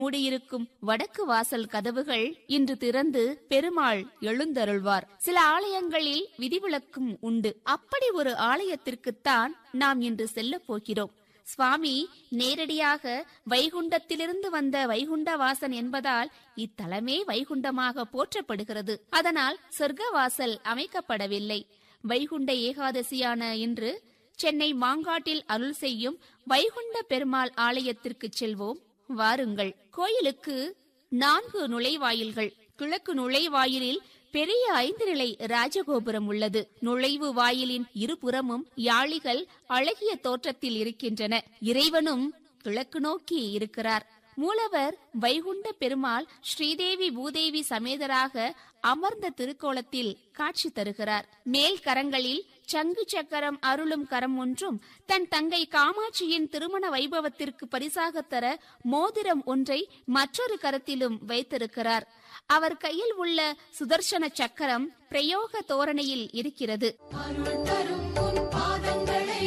மூடியிருக்கும் வடக்கு வாசல் கதவுகள் இன்று திறந்து பெருமாள் எழுந்தருள்வார் சில ஆலயங்களில் விதிவிலக்கும் உண்டு அப்படி ஒரு ஆலயத்திற்குத்தான் நாம் இன்று செல்லப் போகிறோம் சுவாமி நேரடியாக வைகுண்டத்திலிருந்து வந்த வைகுண்டவாசன் என்பதால் இத்தலமே வைகுண்டமாக போற்றப்படுகிறது அதனால் சொர்க்கவாசல் அமைக்கப்படவில்லை வைகுண்ட ஏகாதசியான இன்று சென்னை மாங்காட்டில் அருள் செய்யும் வைகுண்ட பெருமாள் ஆலயத்திற்கு செல்வோம் வாருங்கள் கோயிலுக்கு நான்கு நுழைவாயில்கள் கிழக்கு நுழைவாயிலில் பெரிய ஐந்து நிலை ராஜகோபுரம் உள்ளது நுழைவு வாயிலின் இருபுறமும் யாளிகள் அழகிய தோற்றத்தில் இருக்கின்றன இறைவனும் கிழக்கு நோக்கி இருக்கிறார் மூலவர் வைகுண்ட பெருமாள் ஸ்ரீதேவி பூதேவி சமேதராக அமர்ந்த திருக்கோலத்தில் காட்சி தருகிறார் மேல் கரங்களில் சங்கு சக்கரம் அருளும் கரம் ஒன்றும் தன் தங்கை காமாட்சியின் திருமண வைபவத்திற்கு பரிசாக தர மோதிரம் ஒன்றை மற்றொரு கரத்திலும் வைத்திருக்கிறார் அவர் கையில் உள்ள சுதர்சன சக்கரம் பிரயோக தோரணையில் இருக்கிறது அருள் தரும் உன் பாதங்களை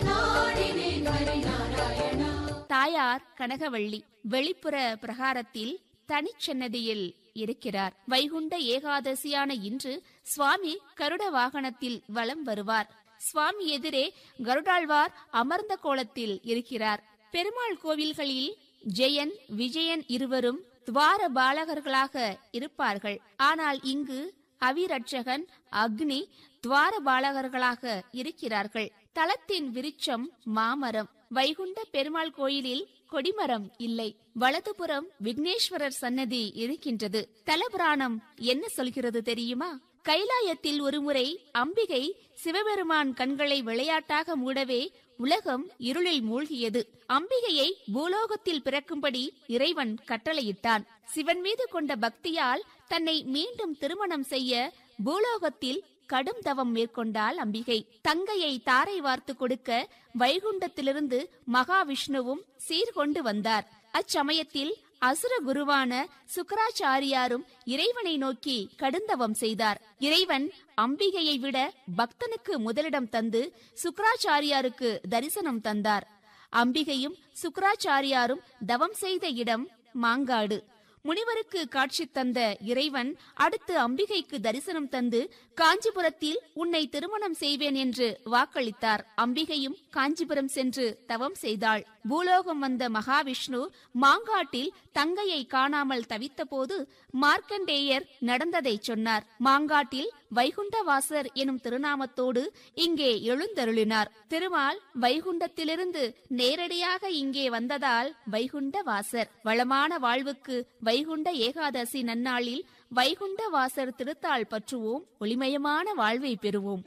நாடினேன் ஹரிநாராயணா தாயார் கனகவள்ளி வெளிப்புற பிரகாரத்தில் தனிச்சன்னதியில் இருக்கிறார் வைகுண்ட ஏகாதசியான இன்று சுவாமி கருட வாகனத்தில் வலம் வருவார் சுவாமி எதிரே கருடாழ்வார் அமர்ந்த கோலத்தில் இருக்கிறார் பெருமாள் கோவில்களில் ஜெயன் விஜயன் இருவரும் துவார பாலகர்களாக இருப்பார்கள் ஆனால் இங்கு அவிரட்சகன் அக்னி துவார பாலகர்களாக இருக்கிறார்கள் தலத்தின் விருட்சம் மாமரம் வைகுண்ட பெருமாள் கோயிலில் கொடிமரம் இல்லை வலதுபுறம் விக்னேஸ்வரர் சன்னதி இருக்கின்றது தலபுராணம் என்ன சொல்கிறது தெரியுமா கைலாயத்தில் ஒருமுறை அம்பிகை சிவபெருமான் கண்களை விளையாட்டாக மூடவே உலகம் இருளில் மூழ்கியது அம்பிகையை பூலோகத்தில் பிறக்கும்படி இறைவன் கட்டளையிட்டான் சிவன் மீது கொண்ட பக்தியால் தன்னை மீண்டும் திருமணம் செய்ய பூலோகத்தில் கடும் தவம் மேற்கொண்டாள் அம்பிகை தங்கையை தாரை வார்த்து கொடுக்க வைகுண்டத்திலிருந்து மகாவிஷ்ணுவும் சீர்கொண்டு வந்தார் அச்சமயத்தில் அசுர குருவான சுக்கராச்சாரியாரும் இறைவனை நோக்கி கடுந்தவம் செய்தார் இறைவன் அம்பிகையை விட பக்தனுக்கு முதலிடம் தந்து சுக்கராச்சாரியாருக்கு தரிசனம் தந்தார் அம்பிகையும் சுக்கராச்சாரியாரும் தவம் செய்த இடம் மாங்காடு முனிவருக்கு காட்சி தந்த இறைவன் அடுத்து அம்பிகைக்கு தரிசனம் தந்து காஞ்சிபுரத்தில் உன்னை திருமணம் செய்வேன் என்று வாக்களித்தார் அம்பிகையும் காஞ்சிபுரம் சென்று தவம் செய்தாள் பூலோகம் வந்த மகாவிஷ்ணு மாங்காட்டில் தங்கையை காணாமல் தவித்தபோது மார்க்கண்டேயர் நடந்ததை சொன்னார் மாங்காட்டில் வைகுண்டவாசர் எனும் திருநாமத்தோடு இங்கே எழுந்தருளினார் திருமால் வைகுண்டத்திலிருந்து நேரடியாக இங்கே வந்ததால் வைகுண்டவாசர் வளமான வாழ்வுக்கு வைகுண்ட ஏகாதசி நன்னாளில் வைகுண்ட வாசர் திருத்தாள் பற்றுவோம் ஒளிமயமான வாழ்வை பெறுவோம்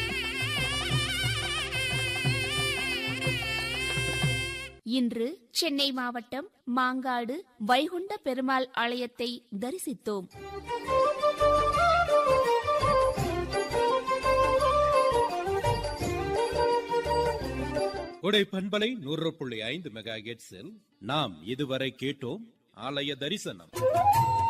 இன்று சென்னை மாவட்டம் மாங்காடு வைகுண்ட பெருமாள் ஆலயத்தை தரிசித்தோம் உடை பண்பலை நூறு புள்ளி ஐந்து மெகா நாம் இதுவரை கேட்டோம் ஆலய தரிசனம்